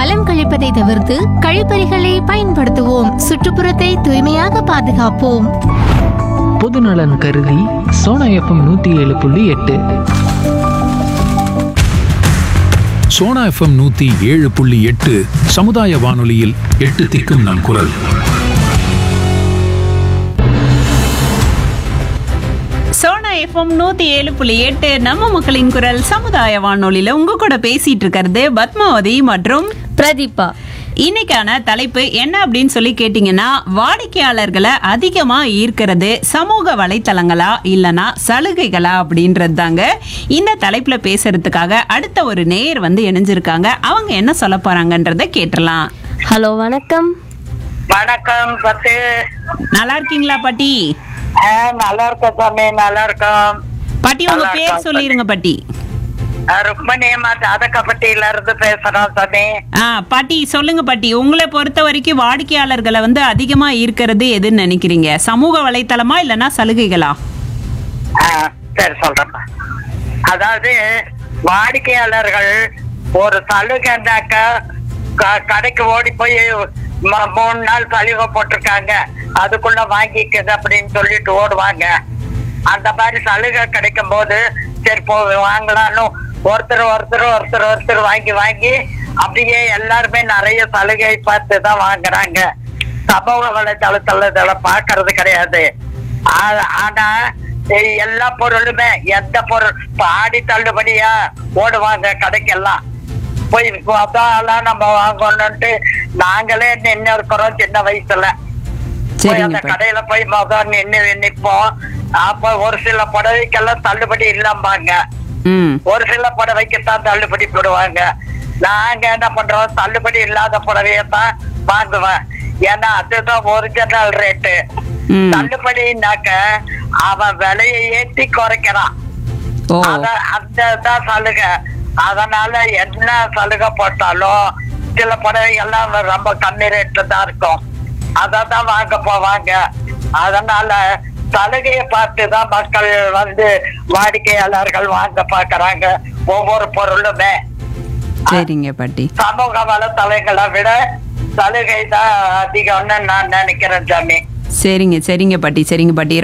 மலம் கழிப்பதை தவிர்த்து கழிப்பறைகளை பயன்படுத்துவோம் சுற்றுப்புறத்தை தூய்மையாக பாதுகாப்போம் பொதுநலன் கருதி சோனா எஃப்எம் நூற்றி ஏழு புள்ளி எட்டு சோனா எஃப்எம் நூத்தி ஏழு புள்ளி எட்டு சமுதாய வானொலியில் எட்டு திக்கும் நம் குரல் சோனா எஃப்எம் நூத்தி ஏழு புள்ளி எட்டு நம்ம மக்களின் குரல் சமுதாய வானொலியில உங்க கூட பேசிட்டு இருக்கிறது பத்மாவதி மற்றும் பிரதீபா இன்னைக்கான தலைப்பு என்ன அப்படின்னு சொல்லி கேட்டிங்கன்னா வாடிக்கையாளர்களை அதிகமா ஈர்க்கிறது சமூக வலைத்தளங்களா இல்லனா சலுகைகளா அப்படின்றது தாங்க இந்த தலைப்புல பேசுறதுக்காக அடுத்த ஒரு நேயர் வந்து இணைஞ்சிருக்காங்க அவங்க என்ன சொல்ல போறாங்கன்றத கேட்டலாம் ஹலோ வணக்கம் வணக்கம் பத்து நல்லா இருக்கீங்களா பாட்டி ஆ, நல்லா இருக்கோம் சாமி நல்லா இருக்கோம் பாட்டி உங்க நல்லா பேர் இருக்கோம். சொல்லிருங்க பாட்டி ஆ, ருக்மணியம்மா ஜாதகப்பட்டியில இருந்து பேசுறோம் சாமி ஆ பாட்டி சொல்லுங்க பாட்டி உங்களை பொறுத்த வரைக்கும் வாடிக்கையாளர்களை வந்து அதிகமா ஈர்க்கிறது எதுன்னு நினைக்கிறீங்க சமூக வலைத்தளமா இல்லனா சலுகைகளா ஆ, சரி சொல்றேன் அதாவது வாடிக்கையாளர்கள் ஒரு சலுகைனாக்க க- கடைக்கு ஓடி போய் ம- மூணு நாள் சலுகை போட்டிருக்காங்க அதுக்குள்ள வாங்கிக்குது அப்படின்னு சொல்லிட்டு ஓடுவாங்க அந்த மாதிரி சலுகை கிடைக்கும் போது சரி போ வாங்கலாம்னு ஒருத்தர் ஒருத்தர் ஒருத்தர் ஒருத்தர் வாங்கி வாங்கி அப்படியே எல்லாருமே நிறைய சலுகை பார்த்து தான் வாங்குறாங்க சமூக வலைதளத்துல இதெல்லாம் பார்க்கறது கிடையாது ஆ- ஆனா எ- எல்லா பொருளுமே எந்த பொருள் இப்ப ஆடி தள்ளுபடியா ஓடுவாங்க கடைக்கெல்லாம் போய் அதான் நம்ம வாங்கணும்ட்டு நாங்களே நின்று இருக்கிறோம் சின்ன வயசுல போய் சரிங்க அந்த பாட்டி. கடையில போய் மொதல் நின்று நிற்போம் அப்ப ஒரு சில புடவைக்கெல்லாம் தள்ளுபடி இல்லாம்பாங்க ம் ஒரு சில புடவைக்குத்தான் தள்ளுபடி போடுவாங்க நாங்க என்ன பண்றோம் தள்ளுபடி இல்லாத புடவையத்தான் வாங்குவேன் ஏன்னா அதுதான் ஒரிஜினல் ரேட்டு ம் தள்ளுபடினாக்க அவன் விலையை ஏத்தி குறைக்கிறான் ஓ அத அந்த தான் சலுகை அதனால என்ன சலுகை போட்டாலும் சில புடவைகள்லாம் ரொம்ப கம்மி ரேட்ல தான் இருக்கும் அதை தான் வாங்க போவாங்க அதனால சலுகையை பார்த்து தான் மக்கள் வந்து வாடிக்கையாளர்கள் வாங்க பார்க்கறாங்க ஒவ்வொரு பொருளுமே சரிங்க பாட்டி சமூக வலைத்தளங்களை விட சலுகை தான் அதிகம்னு நான் நினைக்கிறேன் சாமி சரிங்க சரிங்க பாட்டி சரிங்க பாட்டி